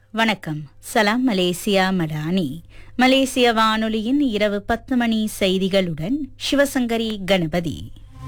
வணக்கம் சலாம் மலேசியா மடானி மலேசிய வானொலியின் இரவு பத்து மணி செய்திகளுடன் சிவசங்கரி கணபதி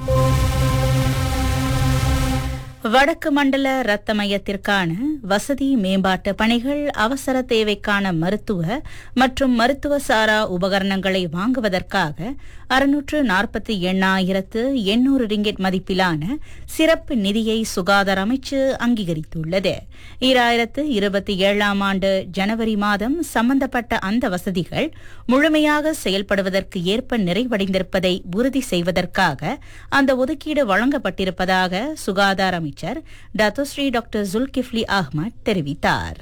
வடக்கு மண்டல ரத்த மையத்திற்கான வசதி மேம்பாட்டு பணிகள் அவசர தேவைக்கான மருத்துவ மற்றும் மருத்துவ சாரா உபகரணங்களை வாங்குவதற்காக அறுநூற்று நாற்பத்தி எண்ணாயிரத்து எண்ணூறு ரிங்கெட் மதிப்பிலான சிறப்பு நிதியை சுகாதார அமைச்சு அங்கீகரித்துள்ளது ஈராயிரத்து இருபத்தி ஏழாம் ஆண்டு ஜனவரி மாதம் சம்பந்தப்பட்ட அந்த வசதிகள் முழுமையாக செயல்படுவதற்கு ஏற்ப நிறைவடைந்திருப்பதை உறுதி செய்வதற்காக அந்த ஒதுக்கீடு வழங்கப்பட்டிருப்பதாக சுகாதார அமைச்சர் டத்தோஸ்ரீ டாக்டர் ஜுல்கிஃப்லி அஹ்மத் தெரிவித்தார்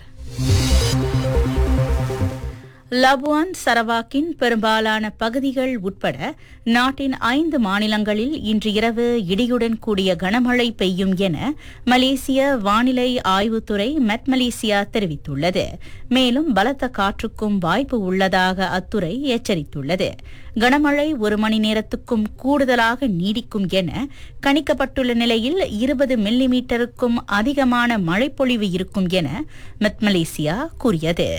லபுவான் சரவாக்கின் பெரும்பாலான பகுதிகள் உட்பட நாட்டின் ஐந்து மாநிலங்களில் இன்று இரவு இடியுடன் கூடிய கனமழை பெய்யும் என மலேசிய வானிலை ஆய்வுத்துறை மெட் மலேசியா தெரிவித்துள்ளது மேலும் பலத்த காற்றுக்கும் வாய்ப்பு உள்ளதாக அத்துறை எச்சரித்துள்ளது கனமழை ஒரு மணி நேரத்துக்கும் கூடுதலாக நீடிக்கும் என கணிக்கப்பட்டுள்ள நிலையில் இருபது மில்லி மீட்டருக்கும் அதிகமான மழைப்பொழிவு இருக்கும் என மெட் மலேசியா கூறியது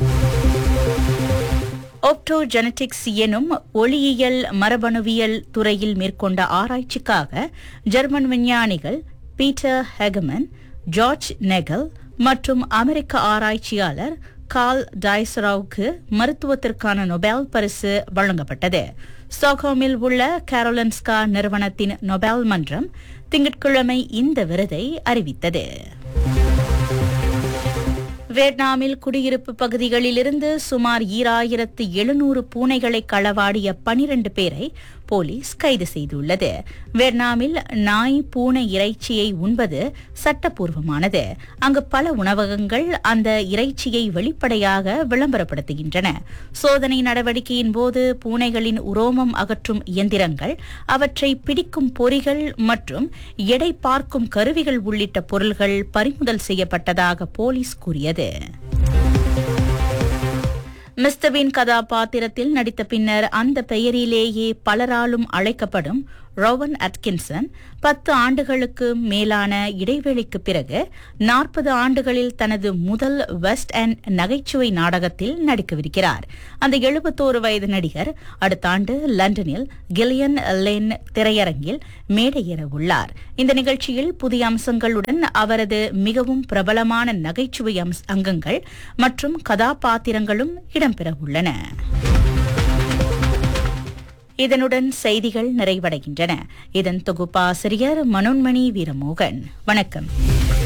ஒப்டோஜெனடிக்ஸ் எனும் ஒளியியல் மரபணுவியல் துறையில் மேற்கொண்ட ஆராய்ச்சிக்காக ஜெர்மன் விஞ்ஞானிகள் பீட்டர் ஹெகமன் ஜார்ஜ் நெகல் மற்றும் அமெரிக்க ஆராய்ச்சியாளர் கால் டைசராவுக்கு மருத்துவத்திற்கான நொபேல் பரிசு வழங்கப்பட்டது ஸ்டாக்ஹோமில் உள்ள கேரோலன்ஸ்கா நிறுவனத்தின் நொபேல் மன்றம் திங்கட்கிழமை இந்த விருதை அறிவித்தது வியட்நாமில் குடியிருப்பு பகுதிகளிலிருந்து சுமார் ஈராயிரத்து எழுநூறு பூனைகளை களவாடிய பனிரண்டு பேரை போலீஸ் கைது செய்துள்ளது வியட்நாமில் நாய் பூனை இறைச்சியை உண்பது சட்டப்பூர்வமானது அங்கு பல உணவகங்கள் அந்த இறைச்சியை வெளிப்படையாக விளம்பரப்படுத்துகின்றன சோதனை நடவடிக்கையின் போது பூனைகளின் உரோமம் அகற்றும் இயந்திரங்கள் அவற்றை பிடிக்கும் பொறிகள் மற்றும் எடை பார்க்கும் கருவிகள் உள்ளிட்ட பொருள்கள் பறிமுதல் செய்யப்பட்டதாக போலீஸ் கூறியது மிஸ்டபின் கதாபாத்திரத்தில் நடித்த பின்னர் அந்த பெயரிலேயே பலராலும் அழைக்கப்படும் ரோவன் அட்கின்சன் பத்து ஆண்டுகளுக்கு மேலான இடைவெளிக்கு பிறகு நாற்பது ஆண்டுகளில் தனது முதல் வெஸ்ட் அண்ட் நகைச்சுவை நாடகத்தில் நடிக்கவிருக்கிறார் அந்த எழுபத்தோரு வயது நடிகர் அடுத்த ஆண்டு லண்டனில் கில்லியன் லேன் திரையரங்கில் மேடையேற உள்ளார் இந்த நிகழ்ச்சியில் புதிய அம்சங்களுடன் அவரது மிகவும் பிரபலமான நகைச்சுவை அங்கங்கள் மற்றும் கதாபாத்திரங்களும் இடம்பெற உள்ளன இதனுடன் செய்திகள் நிறைவடைகின்றன இதன் தொகுப்பாசிரியர் மனோன்மணி வீரமோகன் வணக்கம்